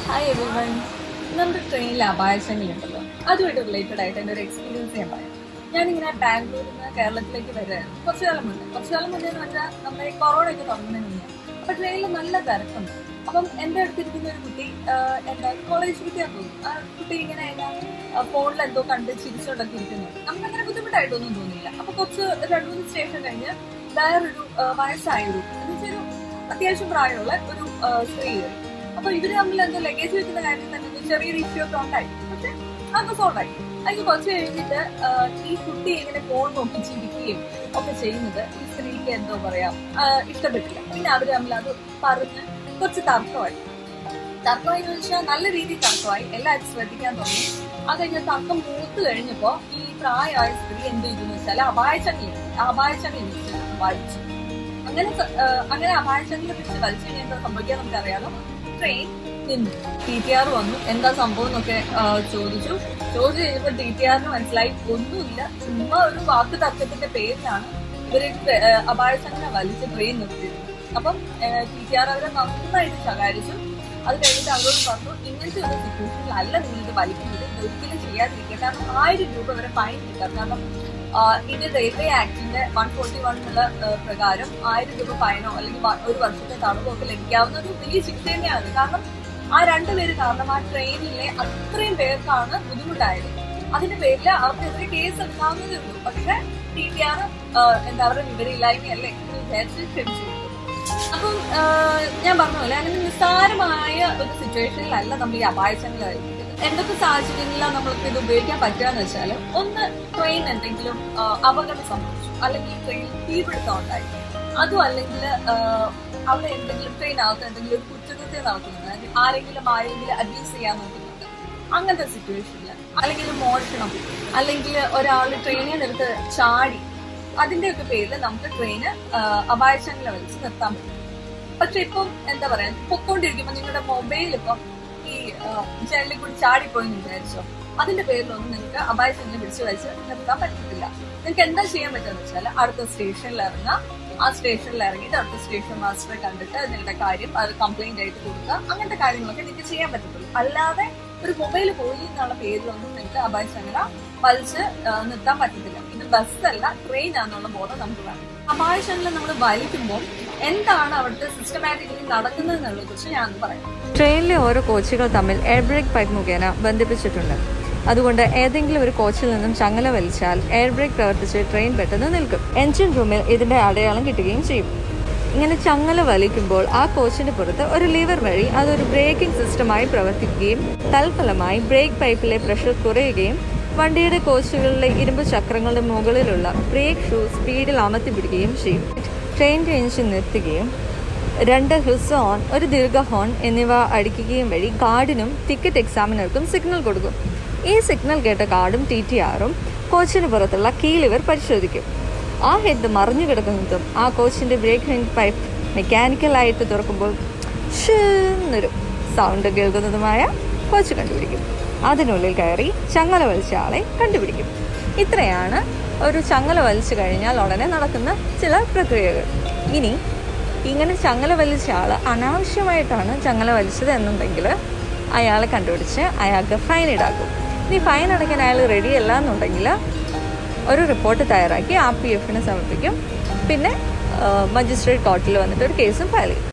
Hi everyone നമ്മുടെ ട്രെയിനിൽ അപായശങ്ങളുണ്ടല്ലോ അതുമായിട്ട് റിലേറ്റഡ് ആയിട്ട് എൻ്റെ ഒരു എക്സ്പീരിയൻസ് ഞാൻ പറയാം ഞാനിങ്ങനെ ബാംഗ്ലൂരിൽ നിന്ന് കേരളത്തിലേക്ക് വരുമായിരുന്നു കുറച്ച് കാലം മുന്നേ കുറച്ച് കാലം മുന്നേ എന്ന് വെച്ചാൽ നമ്മുടെ ഈ കൊറോണ ഒക്കെ തുടങ്ങുന്നതിന് മുന്നേ അപ്പൊ ട്രെയിനിൽ നല്ല തിരക്കുണ്ട് അപ്പം എൻ്റെ അടുത്തിരിക്കുന്ന ഒരു കുട്ടി ആഹ്, എന്താ കോളേജ് കുട്ടിയാന്ന് തോന്നുന്നു ആ കുട്ടി ഇങ്ങനെ എന്നാ ഫോണിൽ എന്തോ കണ്ട് ചിരിച്ചോണ്ടൊക്കെ ഇരിക്കുന്നു നമുക്ക് അങ്ങനെ ബുദ്ധിമുട്ടായിട്ടൊന്നും തോന്നിയില്ല അപ്പൊ കുറച്ച് രണ്ട് മൂന്ന് സ്റ്റേഷൻ കഴിഞ്ഞ് വേറൊരു ആഹ്, വയസ്സായ ഒരു എന്ന് വെച്ചാൽ ഒരു അത്യാവശ്യം പ്രായമുള്ള ഒരു ആഹ്, സ്ത്രീ കയറി അപ്പൊ ഇവര് തമ്മിൽ എന്തോ ലഗേജ് വെക്കുന്ന കാര്യത്തിൽ തന്നെ എന്തോ ചെറിയൊരു ഇഷ്യൂ ഒക്കെ ഉണ്ടായി പക്ഷെ അതൊക്കെ സോൾവ് ആയി അതിന് കുറച്ച് കഴിഞ്ഞിട്ട് ആഹ്, ഈ കുട്ടി ഇങ്ങനെ ഫോൺ നോക്കി ചിരിക്കുകയും ഒക്കെ ചെയ്യുന്നത് ഈ സ്ത്രീക്ക് എന്തോ പറയാം ആഹ്, ഇഷ്ടപ്പെട്ടില്ല പിന്നെ അവര് തമ്മിൽ അത് പറഞ്ഞ് കുറച്ച് തർക്കമായി തർക്കമായി എന്ന് വെച്ചാൽ നല്ല രീതിയിൽ തർക്കമായി എല്ലാവരും ശ്രദ്ധിക്കാൻ തുടങ്ങി അത് കഴിഞ്ഞ തർക്കം മൂത്ത് കഴിഞ്ഞപ്പോ ഈ പ്രായമായ സ്ത്രീ എന്ത് ചെയ്തു എന്ന് വെച്ചാൽ അപായച്ചങ്ങി അപായച്ചങ്ങി വലിച്ചു അങ്ങനെ സ- ആഹ് അങ്ങനെ അപായച്ചങ്ങിനെ പിടിച്ച് വലിച്ചു കഴിഞ്ഞാൽ എന്താ സംഭവിക്കാൻ നമുക്കറിയാലോ ട്രെയിൻ നിന്നു ടി ടി ആർ വന്നു എന്താ സംഭവം എന്നൊക്കെ ആഹ് ചോദിച്ചു ചോദിച്ചു കഴിഞ്ഞപ്പോൾ ടി ടി ആറിന് മനസ്സിലായി ഒന്നുമില്ല ചുമ്മാ ഒരു വാക്ക് തർക്കത്തിന്റെ പേരിലാണ് ഇവര് ട്രെ- ആഹ് അപായച്ചങ്ങനെ വലിച്ച് ട്രെയിൻ നിർത്തിയിരുന്നത് അപ്പം ടി ടി ആർ അവരെ നന്നായിട്ട് ശകാരിച്ചു അത് കഴിഞ്ഞിട്ട് അവരോട് പറഞ്ഞു ഇങ്ങനത്തെ ഒരു സിറ്റുവേഷനിൽ അല്ല നിങ്ങൾ ഇത് വലിക്കുന്നത് ഇത് ഒരിക്കലും ചെയ്യാതിരിക്കുക കാരണം ആയിരം രൂപ വരെ ഫൈൻ കിട്ടാം കാരണം ആ, ഇത് റെയിൽവേ ആക്ടിന്റെ വൺ ഫോർട്ടി വൺ എന്നുള്ള ആ, പ്രകാരം ആയിരം രൂപ ഫൈനോ അല്ലെങ്കിൽ വ- ഒരു വർഷത്തെ തടവോ ഒക്കെ ലഭിക്കാവുന്ന ഒരു വലിയ ശിക്ഷ തന്നെയാണ് കാരണം ആ രണ്ടുപേര് കാരണം ആ ട്രെയിനിലെ അത്രയും പേർക്കാണ് ബുദ്ധിമുട്ടായത് അതിന്റെ പേരിൽ അവർക്കെതിരെ കേസ് എടുക്കാവുന്നതേ ഉള്ളൂ പക്ഷെ ടി ടി ആർ എന്താ അവരുടെ വിവരമില്ലായ്മയല്ലേ എന്ന് വിചാരിച്ച് ക്ഷമിച്ചു കൊടുത്തു. അപ്പം ആ, ഞാൻ പറഞ്ഞ പോലെ അങ്ങനെ നിസ്സാരമായ ഒരു സിറ്റുവേഷനിലല്ല നമ്മൾ ഈ അപായശങ്ങളായിരിക്കുന്നത് എന്തൊക്കെ സാഹചര്യങ്ങളിലാണ് നമ്മൾക്ക് ഇത് ഉപയോഗിക്കാൻ പറ്റുകയെന്ന് വെച്ചാൽ ഒന്ന് ട്രെയിൻ എന്തെങ്കിലും ആ, അപകടം സംഭവിച്ചു അല്ലെങ്കിൽ ട്രെയിനിൽ തീപിടുത്തം ഉണ്ടായി അതും അല്ലെങ്കിൽ അവിടെ എന്തെങ്കിലും ട്രെയിനകത്ത് എന്തെങ്കിലും ഒരു കുറ്റകൃത്യം നടക്കുന്നുണ്ട് അല്ലെങ്കിൽ ആരെങ്കിലും ആരെങ്കിലും അബ്യൂസ് ചെയ്യാൻ നോക്കുന്നുണ്ട് അങ്ങനത്തെ സിറ്റുവേഷനിൽ അല്ലെങ്കിൽ മോഷണം അല്ലെങ്കിൽ ഒരാൾ ട്രെയിനിൽ നിർത്ത് ചാടി അതിന്റെയൊക്കെ പേരിൽ നമുക്ക് ട്രെയിന് അപായശങ്ങളെ വലിച്ച് നിർത്താൻ പറ്റും പക്ഷെ ഇപ്പം എന്താ പറയാ പൊക്കോണ്ടിരിക്കുമ്പോ നിങ്ങളുടെ മൊബൈൽ ഇപ്പം ഈ ജനലിൽ കൂടി ചാടിപ്പോയി എന്ന് വിചാരിച്ചോ അതിന്റെ പേരിലൊന്നും നിങ്ങൾക്ക് അപായശങ്ങളെ പിടിച്ച് വലിച്ച് നിർത്താൻ പറ്റത്തില്ല നിങ്ങൾക്ക് എന്താ ചെയ്യാൻ പറ്റുമെന്ന് വെച്ചാൽ അടുത്ത സ്റ്റേഷനിൽ ഇറങ്ങാം ആ സ്റ്റേഷനിൽ ഇറങ്ങിയിട്ട് അടുത്ത സ്റ്റേഷൻ മാസ്റ്ററെ കണ്ടിട്ട് നിങ്ങളുടെ കാര്യം അത് കംപ്ലൈന്റ് ആയിട്ട് കൊടുക്കുക അങ്ങനത്തെ കാര്യങ്ങളൊക്കെ നിങ്ങൾക്ക് ചെയ്യാൻ പറ്റത്തുള്ളൂ അല്ലാതെ ഒരു മൊബൈൽ പോയി എന്നുള്ള പേരിലൊന്നും നിങ്ങൾക്ക് അപായശങ്കല വലിച്ച് ആ, നിർത്താൻ പറ്റത്തില്ല ഇത് ബസ്സല്ല ട്രെയിൻ ആണെന്നുള്ള ബോധം നമുക്ക് വേണം അപായശങ്കല നമ്മൾ വലിക്കുമ്പോൾ എന്താണ് അവിടുത്തെ സിസ്റ്റമാറ്റിക്കലി നടക്കുന്നത് എന്നുള്ളതിനെ കുറിച്ച് ഞാൻ ഒന്ന് പറയാം ട്രെയിനിലെ ഓരോ കോച്ചുകൾ തമ്മിൽ എയർ ബ്രേക്ക് പൈപ്പ് മുഖേന ബന്ധിപ്പിച്ചിട്ടുണ്ട് അതുകൊണ്ട് ഏതെങ്കിലും ഒരു കോച്ചിൽ നിന്നും ചങ്ങല വലിച്ചാൽ എയർ ബ്രേക്ക് പ്രവർത്തിച്ച് ട്രെയിൻ പെട്ടെന്ന് നിൽക്കും എൻജിൻ റൂമിൽ ഇതിന്റെ അടയാളം കിട്ടുകയും ചെയ്യും ഇങ്ങനെ ചങ്ങല വലിക്കുമ്പോൾ ആ കോച്ചിന്റെ പുറത്ത് ഒരു ലിവർ വഴി അതൊരു ബ്രേക്കിംഗ് സിസ്റ്റമായി പ്രവർത്തിക്കുകയും തൽഫലമായി ബ്രേക്ക് പൈപ്പിലെ പ്രഷർ കുറയുകയും വണ്ടിയുടെ കോച്ചുകളിലെ ഇരുമ്പ് ചക്രങ്ങളുടെ മുകളിലുള്ള ബ്രേക്ക് ഷൂ സ്പീഡിൽ അമർത്തിപ്പിടിക്കുകയും ചെയ്യും ട്രെയിനിന്റെ എഞ്ചിൻ നിർത്തുകയും രണ്ട് ഹിസ് ഓൺ ഒരു ദീർഘ ഹോൺ എന്നിവ അടിക്കുകയും വഴി ഗാർഡിനും ടിക്കറ്റ് എക്സാമിനർക്കും സിഗ്നൽ കൊടുക്കും ഈ സിഗ്നൽ കേട്ട ഗാർഡും ടി ടി ആറും കോച്ചിന് പുറത്തുള്ള കീ ലിവർ പരിശോധിക്കും ആ ഹെഡ് മറിഞ്ഞു കിടക്കുന്നതും ആ കോച്ചിന്റെ ബ്രേക്ക് ഹാൻഡ് പൈപ്പ് മെക്കാനിക്കലായിട്ട് തുറക്കുമ്പോൾ ഷെന്നൊരു സൗണ്ട് കേൾക്കുന്നതുമായ കോച്ച് കണ്ടുപിടിക്കും അതിനുള്ളിൽ കയറി ചങ്ങല വലിച്ച ആളെ കണ്ടുപിടിക്കും ഇത്രയാണ് ഒരു ചങ്ങല വലിച്ചു കഴിഞ്ഞാൽ ഉടനെ നടക്കുന്ന ചില പ്രക്രിയകൾ ഇനി ഇങ്ങനെ ചങ്ങല വലിച്ച ആൾ അനാവശ്യമായിട്ടാണ് ചങ്ങല വലിച്ചത് എന്നുണ്ടെങ്കിൽ അയാളെ കണ്ടുപിടിച്ച് അയാൾക്ക് ഫൈൻ ഈടാക്കും ഇനി ഫൈൻ അടയ്ക്കാൻ അയാൾ റെഡി അല്ല എന്നുണ്ടെങ്കിൽ ഒരു റിപ്പോർട്ട് തയ്യാറാക്കി ആർ പി എഫിന് സമർപ്പിക്കും പിന്നെ മജിസ്ട്രേറ്റ് കോർട്ടിൽ വന്നിട്ട് ഒരു കേസും ഫയൽ ചെയ്യും